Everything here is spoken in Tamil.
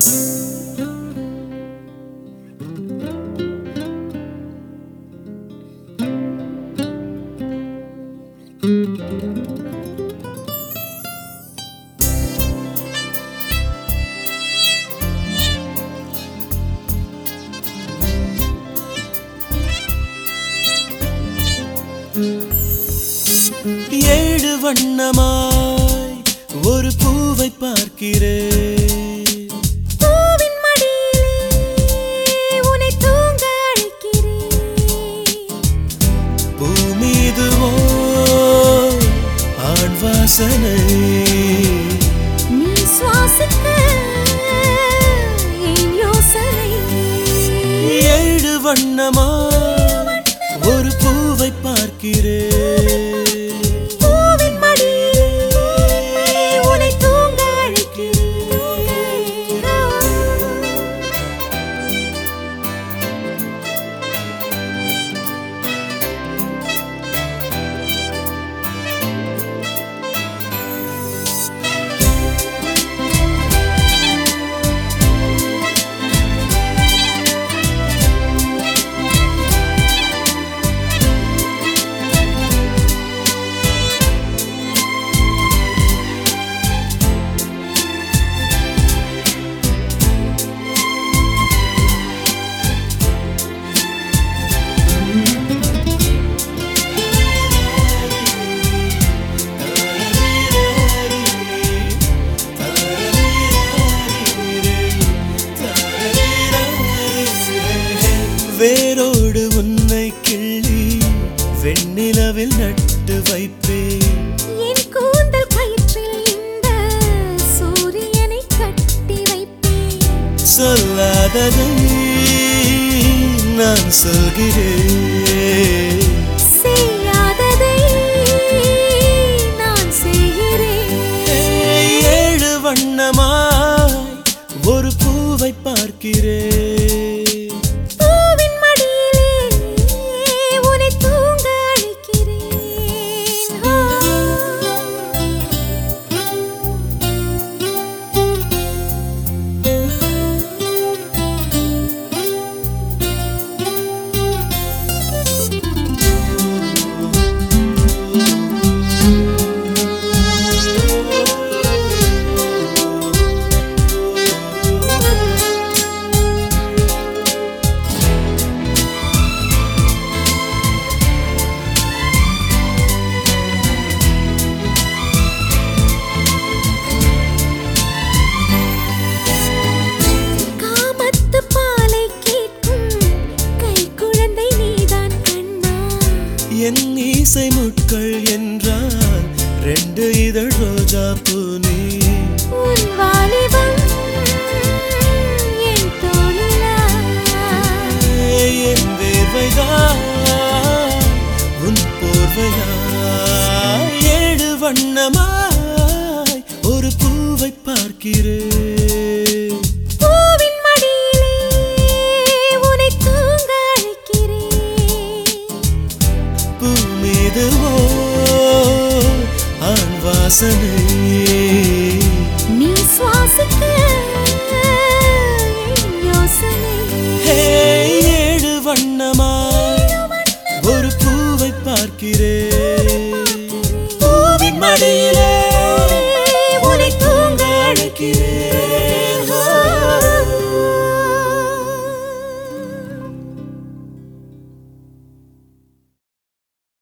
ஏழு வண்ணமாய் ஒரு பூவை பார்க்கிறேன் பூவின் மடியிலே உன்னை தூங்க அழைக்கிறேன் பூமீதுவோ ஆண் வாசனை நீ சுவாசிக்க என் யோசனை ஏழு வண்ணமாய் ஒரு பூவை பார்க்கிறேன் பூவின் மடியிலே உன்னை தூங்க அழைக்கிறேன் வேரோடு உன்னை கிள்ளி வெண்ணிலவில் நட்டு வைப்பேன் என் கூந்தல் கயிற்றில் இந்த சூரியனை கட்டி வைப்பேன் சொல்லாததை நான் சொல்கிறேன் செய்யாததை நான் செய்கிறேன் ஏழு வண்ணமாய் ஒரு பூவை பார்க்கிறேன் பூவின் மடியிலே உன்னை தூங்க அழைக்கிறேன் ஆ. காமத்து பாலை கேட்கும் கைக்குழந்தை நீதான் கண்ணா என் இசை முட்கள் என்றால் ரெண்டு இதழ் ரோஜா பூனி உன் வாலிபம் என் தோளிலா என் வேர்வைதான் உன் போர்வையா ஏழு வண்ணமாய் ஒரு பூவை பார்க்கிறேன்